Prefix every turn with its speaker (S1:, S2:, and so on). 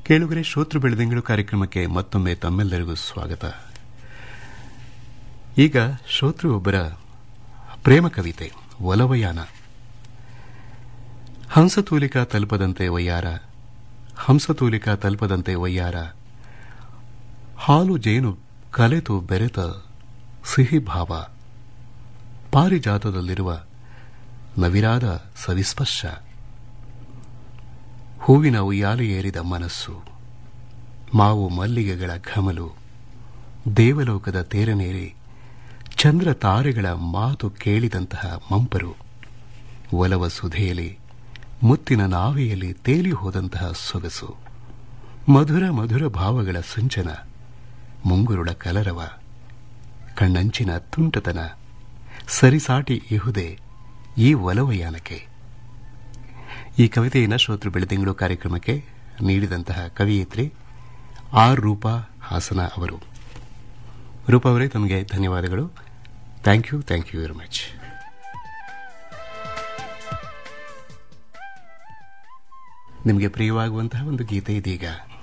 S1: ಕೇಳುಗರೆ ಶ್ರೋತೃ ಬೆಳೆದಿಂಗಳು ಕಾರ್ಯಕ್ರಮಕ್ಕೆ ಮತ್ತೊಮ್ಮೆ ತಮ್ಮೆಲ್ಲರಿಗೂ ಸ್ವಾಗತ ಈಗ ಶ್ರೋತೃ ಒಬ್ಬರ ಪ್ರೇಮ ಕವಿತೆ ಒಲವಯಾನ ಹಂಸತೂಲಿಕಾ ತಲುಪದಂತೆ ವಯ್ಯಾರ ಹಂಸತೂಲಿಕಾ ತಲುಪದಂತೆ ವಯ್ಯಾರ ಹಾಲು ಜೇನು ಕಲೆತು ಬೆರೆತ ಸಿಹಿ ಭಾವ ಪಾರಿಜಾತದಲ್ಲಿರುವ ನವಿರಾದ ಸವಿಸ್ಪರ್ಶ ಹೂವಿನ ಉಯ್ಯಾಲೆ ಏರಿದ ಮನಸ್ಸು ಮಾವು ಮಲ್ಲಿಗೆಗಳ ಘಮಲು ದೇವಲೋಕದ ತೇರನೇರಿ ಚಂದ್ರ ತಾರೆಗಳ ಮಾತು ಕೇಳಿದಂತಹ ಮಂಪರು ಒಲವ ಸುಧೆಯಲ್ಲಿ ಮುತ್ತಿನ ನಾವೆಯಲ್ಲಿ ತೇಲಿ ಹೋದಂತಹ ಸೊಗಸು ಮಧುರ ಮಧುರ ಭಾವಗಳ ಸಿಂಚನ ಮುಂಗುರುಳ ಕಲರವ ಕಣ್ಣಂಚಿನ ತುಂಟತನ ಸರಿಸಾಟಿ ಇಹುದೆ ಈ ಒಲವಯಾನಕ್ಕೆ ಈ ಕವಿತೆಯನ್ನು ಶ್ರೋತೃ ಬೆಳೆದಿಂಗಳು ಕಾರ್ಯಕ್ರಮಕ್ಕೆ ನೀಡಿದಂತಹ ಕವಿಯತ್ರಿ ಆರ್ ರೂಪಾ ಹಾಸನ ಅವರು ರೂಪಾ ಅವರೇ ತಮಗೆ ಧನ್ಯವಾದಗಳು thank you thank you very much ನಿಮಗೆ ಪ್ರಿಯವಾಗುವಂತಹ ಒಂದು ಗೀತೆ ಇದೀಗ